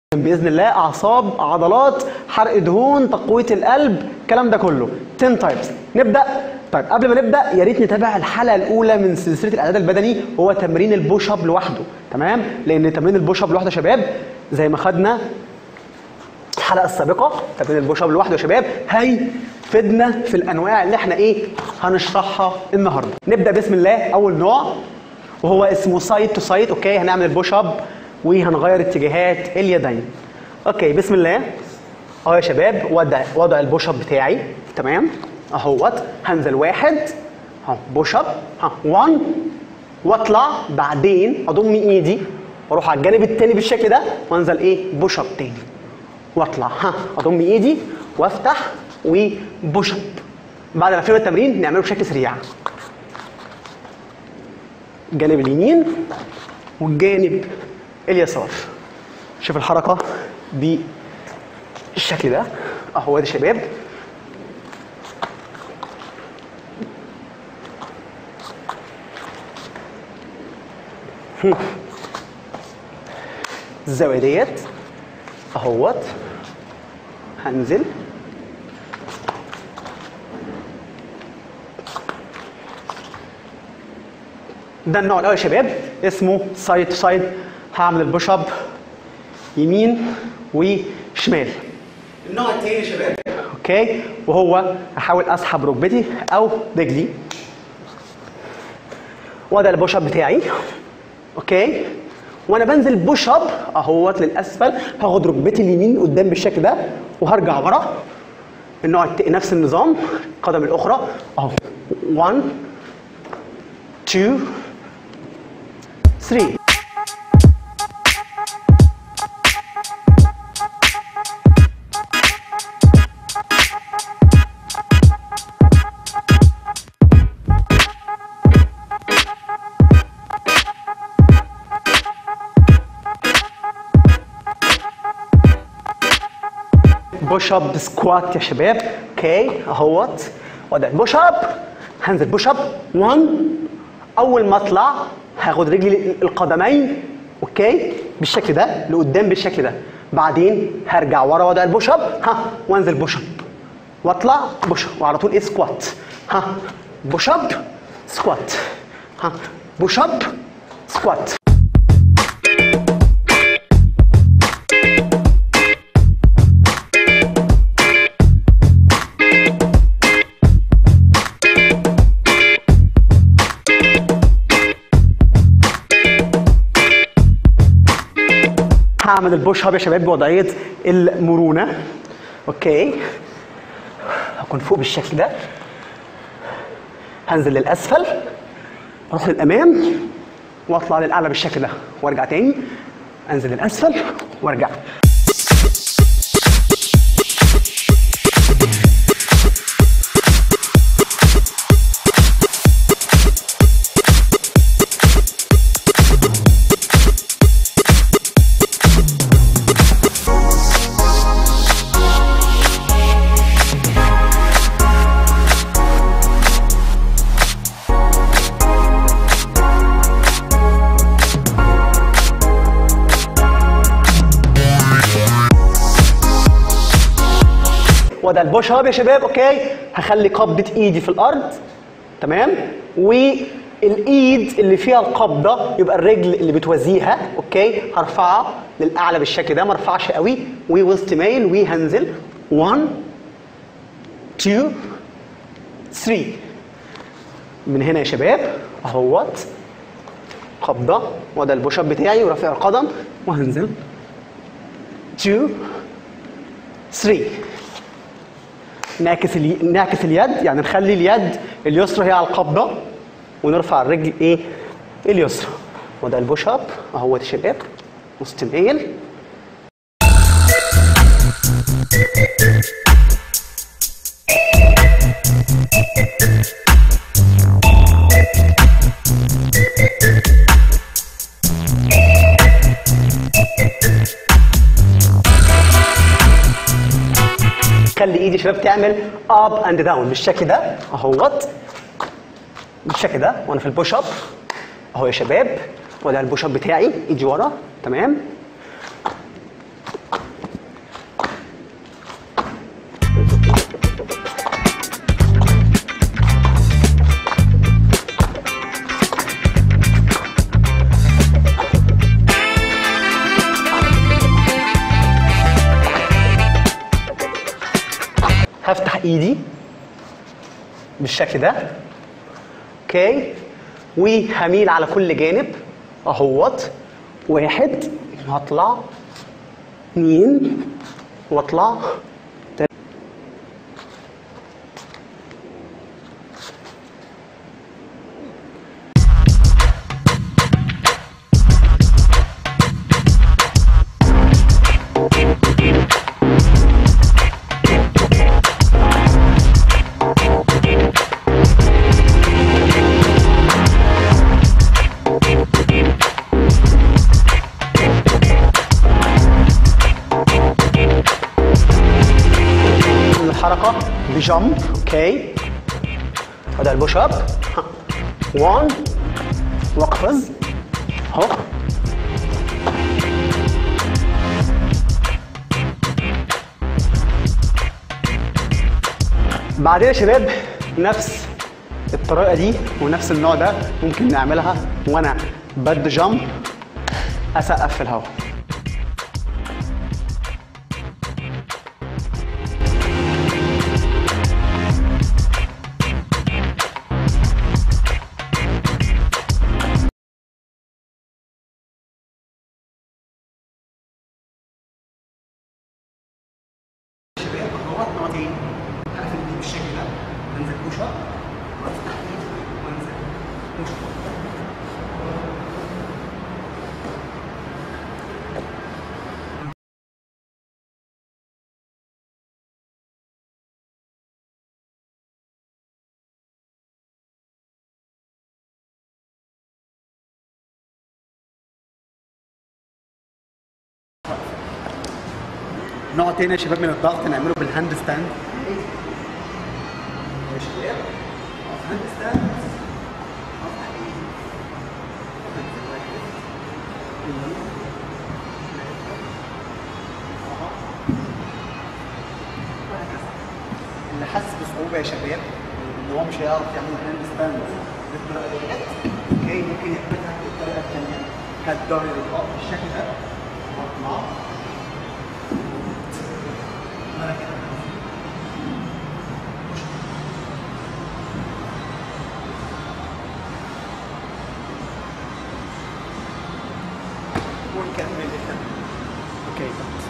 باذن الله اعصاب عضلات حرق دهون تقويه القلب الكلام ده كله 10 تايبس نبدا طيب قبل ما نبدا يا ريت نتابع الحلقه الاولى من سلسله الاعداد البدني هو تمرين البوش اب لوحده تمام لان تمرين البوش اب لوحده يا شباب زي ما خدنا الحلقه السابقه تمرين البوش اب لوحده يا شباب هيفيدنا في الانواع اللي احنا ايه هنشرحها النهارده نبدا بسم الله اول نوع وهو اسمه سايد تو سايد اوكي هنعمل البوش اب وهنغير اتجاهات اليدين اوكي بسم الله اهو يا شباب وضع وضع البوش اب بتاعي تمام اهوت هنزل واحد اهو بوش اب ها 1 واطلع بعدين اضم ايدي واروح على الجانب التاني بالشكل ده وانزل ايه بوش اب تاني واطلع ها اضم ايدي وافتح وبوش اب بعد ما نفهم التمرين نعمله بشكل سريع الجانب اليمين والجانب اليسار شوف الحركة بالشكل ده اهو ده شباب هم. الزاوية ديت اهوت هنزل ده النوع الاول يا شباب اسمه سايد تو سايد هعمل البوش اب يمين وشمال النوع الثاني يا شباب اوكي وهو احاول اسحب ركبتي او رجلي وده البوش اب بتاعي اوكي وانا بنزل بوش اب اهوت للاسفل هاخد ركبتي اليمين قدام بالشكل ده وهرجع ورا النوع الت... نفس النظام القدم الاخرى اهو 1 2 3 بوش اب سكوات يا شباب اوكي اهوت وضع بوش اب هنزل بوش اب 1 اول ما اطلع هاخد رجلي القدمين اوكي بالشكل ده لقدام بالشكل ده بعدين هرجع ورا وضع البوش اب ها وانزل بوش اب واطلع بوش اب وعلى طول ايه سكوات ها بوش اب سكوات ها بوش اب سكوات هعمل البوش اب يا شباب بوضعيه المرونه اوكي هكون فوق بالشكل ده هنزل للاسفل اروح للامام واطلع للاعلى بالشكل ده وارجع تاني انزل للاسفل وارجع وده البوش اب يا شباب اوكي هخلي قبضه ايدي في الارض تمام والايد اللي فيها القبضه يبقى الرجل اللي بتوازيها اوكي هرفعها للاعلى بالشكل ده ما ارفعش قوي ووسط مايل وهنزل 1 2 3 من هنا يا شباب اهوت قبضه وده البوش اب بتاعي ورافع القدم وهنزل 2 3 نعكس الي... نعكس اليد يعني نخلي اليد اليسرى هي على القبضه ونرفع الرجل ايه اليسرى وده البوش اب اهو يا شباب وسط مايل خلي ايدي يا شباب تعمل اب اند داون بالشكل ده اهوت بالشكل ده وانا في البوش اب اهو يا شباب وده البوش اب بتاعي ايدي ورا تمام ايدي بالشكل ده اوكي وهميل على كل جانب اهوت واحد هطلع اثنين واطلع تلاتة. الحركة بجمب اوكي هذا البوش اب 1 واقفز اهو بعدين يا شباب نفس الطريقة دي ونفس النوع ده ممكن نعملها وانا بد جمب اسقف في الهواء شباب اهوت نقطتين عارف ان بالشكل ده انزل بوش اب وافتح ايدي وانزل بوش اب نوع تاني يا شباب من الضغط نعمله بالهاند ستاند يا شباب هاند ستاند اللي حاسس بصعوبه يا شباب ان هو مش هيعرف يعمل هاند ستاند بالطريقه ديت اوكي ممكن يعملها بالطريقه الثانيه هالظهر يبقى بالشكل ده واطلع ونكمل اوكي